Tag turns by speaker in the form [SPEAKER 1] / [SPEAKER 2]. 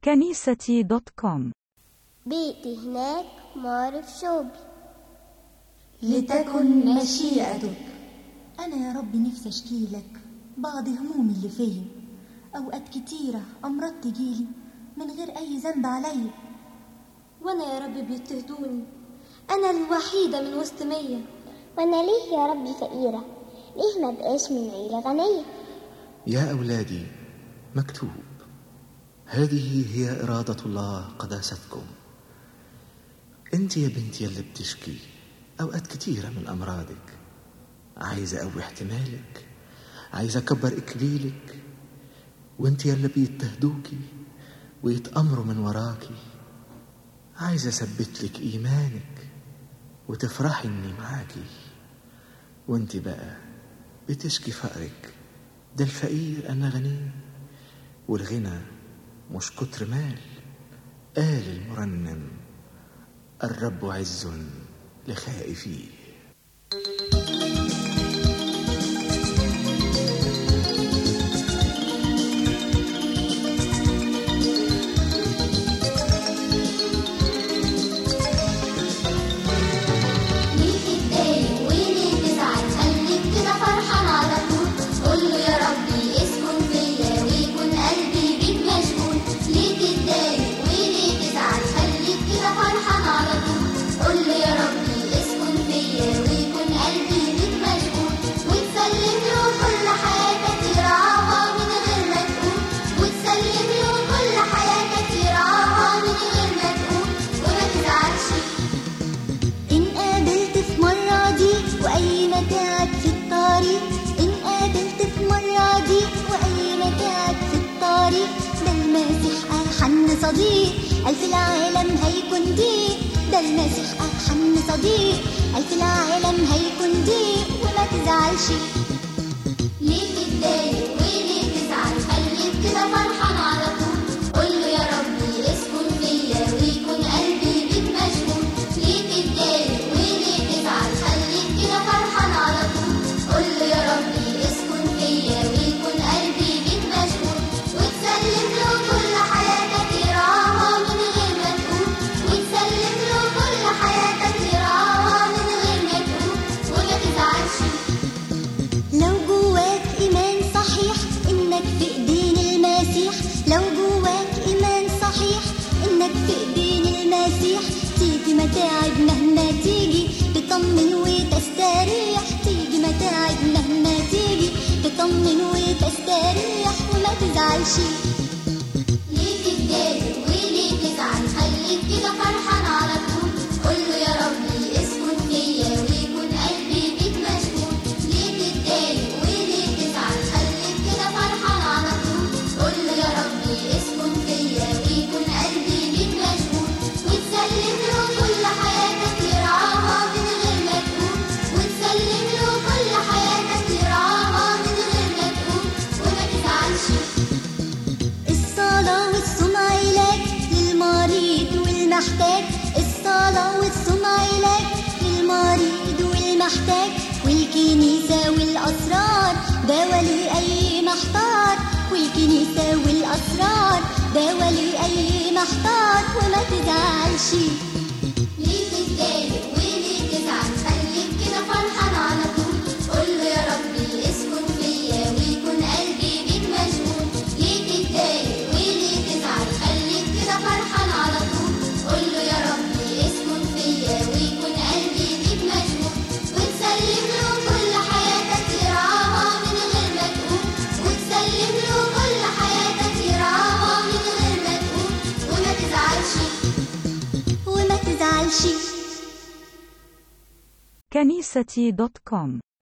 [SPEAKER 1] كنيستي دوت كوم
[SPEAKER 2] بيتي هناك معرف شوبي
[SPEAKER 3] لتكن مشيئتك أنا يا رب نفسي أشكي لك بعض همومي اللي فيا أوقات كتيرة أمراض تجيلي من غير أي ذنب عليا
[SPEAKER 4] وانا يا رب بيضطهدوني انا الوحيده من وسط مية
[SPEAKER 2] وانا ليه يا ربي فقيرة ليه ما بقاش من عيلة غنية
[SPEAKER 5] يا أولادي مكتوب هذه هي إرادة الله قداستكم أنت يا بنتي اللي بتشكي أوقات كتيرة من أمراضك عايزة أقوي احتمالك عايزة أكبر إكليلك وأنت يا اللي بيتهدوكي ويتأمروا من وراكي عايزة أثبت لك إيمانك وتفرحي إني معاكي وأنت بقى بتشكي فقرك ده الفقير أنا غني والغنى مش كتر مال قال المرنم الرب عز لخائفيه
[SPEAKER 6] ليه تتضايق وليه تزعل خليك كده فرحان على طول قول له يا ربي اسكن فيا ويكون قلبي بيك مشغول ليه تتضايق وليه تزعل خليك كده فرحان على طول قول له يا ربي اسكن فيا ويكون قلبي بيك مشغول وتسلم له كل حياتك يرعاها من غير ما تقول وتسلم له كل حياتك يرعاها من غير ما تقول وما تزعلش
[SPEAKER 3] إن قابلت في مرة دي وأي متاعب في الطريق إن قابلت في مرة دي وأي متاعب في الطريق ده المسيح أحن صديق ألف العالم هيكون ضيق ده المسيح أحن صديق ألف العالم هيكون ضيق وما تزعلش
[SPEAKER 6] ليه تتضايق وليه تزعل خليك كده فرحان على طول قول له يا ربي اسكن فيا ويكون قلبي بيك مشغول ليه تتضايق وليه تزعل خليك كده فرحان على طول قول له يا ربي اسكن فيا ويكون قلبي بيك مشغول وتسلم له كل حياتك يرعاها من غير ما تقول وتسلم له كل حياتك يرعاها من غير ما تقول وما تزعلش
[SPEAKER 3] لو جواك إيمان صحيح إنك في إيدين المسيح لو جواك إيمان صحيح إنك في إيدين المسيح تيجي متاعب مهما تيجي تطمن وتستريح تيجي متاعب مهما تيجي تطمن وتستريح وما تزعلش
[SPEAKER 6] ليه تتضايق وليه تزعل خليك كده فرحان على طول قول له يا ربي اسكن فيا ويكون قلبي بيك مشغول ليه تتضايق وليه تزعل خليك كده فرحان على طول قول له يا ربي اسكن فيا ويكون قلبي بيك مشغول وتسلم له كل حياتك يرعاها من غير ما تقول وتسلم له كل حياتك يرعاها من غير ما تقول وما تزعلش
[SPEAKER 3] الصلاة والصوم علاج للمريض والمحتاج الصلاة والصوم علاج للمريض والمحتاج والكنيسة والأسرار دواء لأي محتار والكنيسة والأسرار دواء لأي محتار وما تزعلش
[SPEAKER 6] ليه تتضايق وليه تزعل خليك كده فرحان على طول قول له يا ربي اسكن فيا ويكون قلبي بيك مشغول ليه تتضايق وليه تزعل خليك كده فرحان على طول قول له يا ربي اسكن فيا ويكون قلبي بيك مشغول وتسلم له كل حياتك يرعاها من غير ما تقول وتسلم له كل حياتك يرعاها من غير ما تقول وما تزعلش
[SPEAKER 3] وما تزعلش
[SPEAKER 1] كنيستي دوت كوم